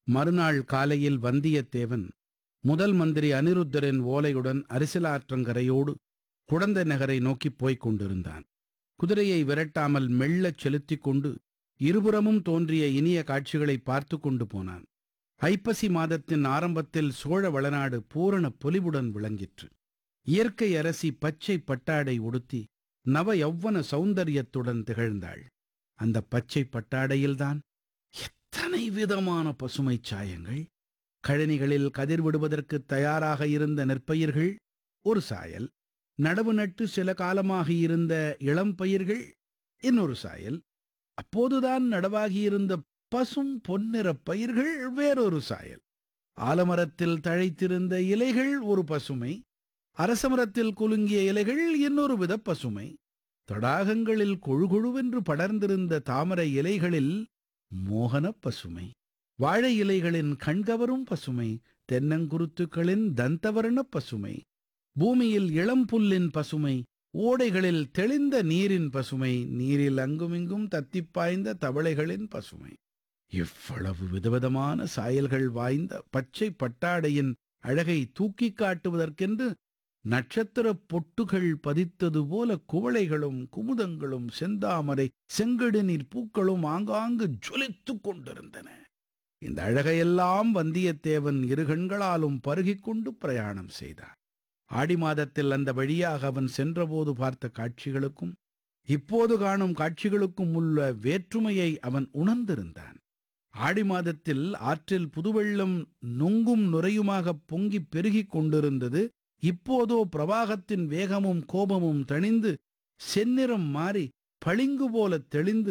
மறுநாள் காலையில் வந்தியத்தேவன் முதல் மந்திரி அனிருத்தரின் ஓலையுடன் அரிசலாற்றங்கரையோடு குடந்தை நகரை நோக்கிப் போய்க் கொண்டிருந்தான் குதிரையை விரட்டாமல் மெல்லச் செலுத்திக் கொண்டு இருபுறமும் தோன்றிய இனிய காட்சிகளை பார்த்து கொண்டு போனான் ஐப்பசி மாதத்தின் ஆரம்பத்தில் சோழ வளநாடு பூரண பொலிவுடன் விளங்கிற்று இயற்கை அரசி பச்சை பட்டாடை உடுத்தி நவ யௌவன சௌந்தரியத்துடன் திகழ்ந்தாள் அந்த பச்சை பட்டாடையில்தான் எத்தனை விதமான பசுமைச் சாயங்கள் கழனிகளில் கதிர் விடுவதற்கு தயாராக இருந்த நெற்பயிர்கள் ஒரு சாயல் நடவு நட்டு சில காலமாக இருந்த இளம் பயிர்கள் இன்னொரு சாயல் அப்போதுதான் நடவாகியிருந்த பசும் பொன்னிற பயிர்கள் வேறொரு சாயல் ஆலமரத்தில் தழைத்திருந்த இலைகள் ஒரு பசுமை அரசமரத்தில் குலுங்கிய இலைகள் இன்னொரு வித பசுமை தடாகங்களில் கொழுகொழுவென்று படர்ந்திருந்த தாமரை இலைகளில் மோகனப் பசுமை வாழை இலைகளின் கண்கவரும் பசுமை தென்னங்குருத்துக்களின் தந்தவர்ணப் பசுமை பூமியில் இளம் புல்லின் பசுமை ஓடைகளில் தெளிந்த நீரின் பசுமை நீரில் அங்குமிங்கும் தத்திப் பாய்ந்த தவளைகளின் பசுமை இவ்வளவு விதவிதமான சாயல்கள் வாய்ந்த பச்சை பட்டாடையின் அழகை தூக்கிக் காட்டுவதற்கென்று நட்சத்திரப் பொட்டுகள் பதித்தது போல குவளைகளும் குமுதங்களும் செந்தாமரை செங்கடுநீர் பூக்களும் ஆங்காங்கு ஜொலித்துக் கொண்டிருந்தன இந்த அழகையெல்லாம் வந்தியத்தேவன் இரு கண்களாலும் பருகிக் கொண்டு பிரயாணம் செய்தான் ஆடி மாதத்தில் அந்த வழியாக அவன் சென்றபோது பார்த்த காட்சிகளுக்கும் இப்போது காணும் காட்சிகளுக்கும் உள்ள வேற்றுமையை அவன் உணர்ந்திருந்தான் ஆடி மாதத்தில் ஆற்றில் புதுவெள்ளம் நொங்கும் நுரையுமாக பொங்கிப் பெருகிக் கொண்டிருந்தது இப்போதோ பிரவாகத்தின் வேகமும் கோபமும் தணிந்து செந்நிறம் மாறி பளிங்கு போல தெளிந்து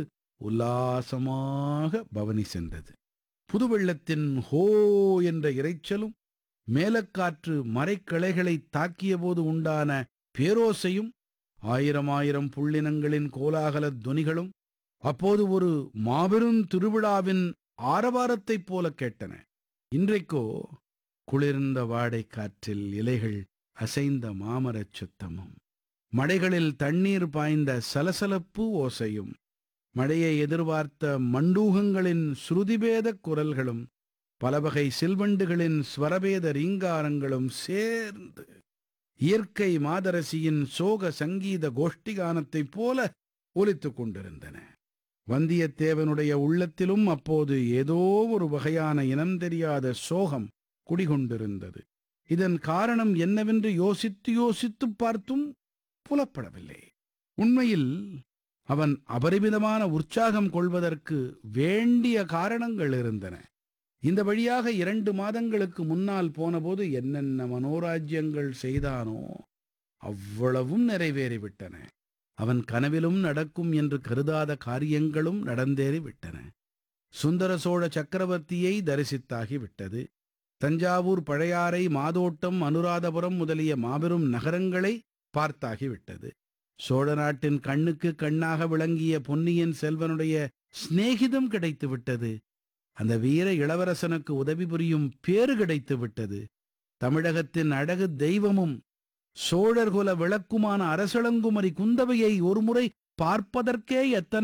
உல்லாசமாக பவனி சென்றது புதுவெள்ளத்தின் ஹோ என்ற இரைச்சலும் மேலக்காற்று மரைக்கிளைகளை தாக்கியபோது உண்டான பேரோசையும் ஆயிரம் ஆயிரம் புள்ளினங்களின் கோலாகலத் துனிகளும் அப்போது ஒரு மாபெரும் திருவிழாவின் ஆரவாரத்தைப் போல கேட்டன இன்றைக்கோ குளிர்ந்த வாடைக் காற்றில் இலைகள் அசைந்த மாமரச் சுத்தமும் மடைகளில் தண்ணீர் பாய்ந்த சலசலப்பு ஓசையும் மழையை எதிர்பார்த்த மண்டூகங்களின் ஸ்ருதிபேதக் குரல்களும் பலவகை சில்வண்டுகளின் ஸ்வரபேத ரீங்காரங்களும் சேர்ந்து இயற்கை மாதரசியின் சோக சங்கீத கோஷ்டிகானத்தைப் போல ஒலித்துக் கொண்டிருந்தன வந்தியத்தேவனுடைய உள்ளத்திலும் அப்போது ஏதோ ஒரு வகையான இனம் தெரியாத சோகம் குடிகொண்டிருந்தது இதன் காரணம் என்னவென்று யோசித்து யோசித்துப் பார்த்தும் புலப்படவில்லை உண்மையில் அவன் அபரிமிதமான உற்சாகம் கொள்வதற்கு வேண்டிய காரணங்கள் இருந்தன இந்த வழியாக இரண்டு மாதங்களுக்கு முன்னால் போனபோது என்னென்ன மனோராஜ்யங்கள் செய்தானோ அவ்வளவும் நிறைவேறிவிட்டன அவன் கனவிலும் நடக்கும் என்று கருதாத காரியங்களும் நடந்தேறிவிட்டன சுந்தர சோழ சக்கரவர்த்தியை தரிசித்தாகிவிட்டது தஞ்சாவூர் பழையாறை மாதோட்டம் அனுராதபுரம் முதலிய மாபெரும் நகரங்களை பார்த்தாகிவிட்டது சோழ நாட்டின் கண்ணுக்கு கண்ணாக விளங்கிய பொன்னியின் செல்வனுடைய சிநேகிதம் கிடைத்து விட்டது அந்த வீர இளவரசனுக்கு உதவி புரியும் பேறு கிடைத்து விட்டது தமிழகத்தின் அழகு தெய்வமும் சோழர்குல விளக்குமான அரசளங்குமரி குந்தவையை ஒருமுறை பார்ப்பதற்கே எத்தனை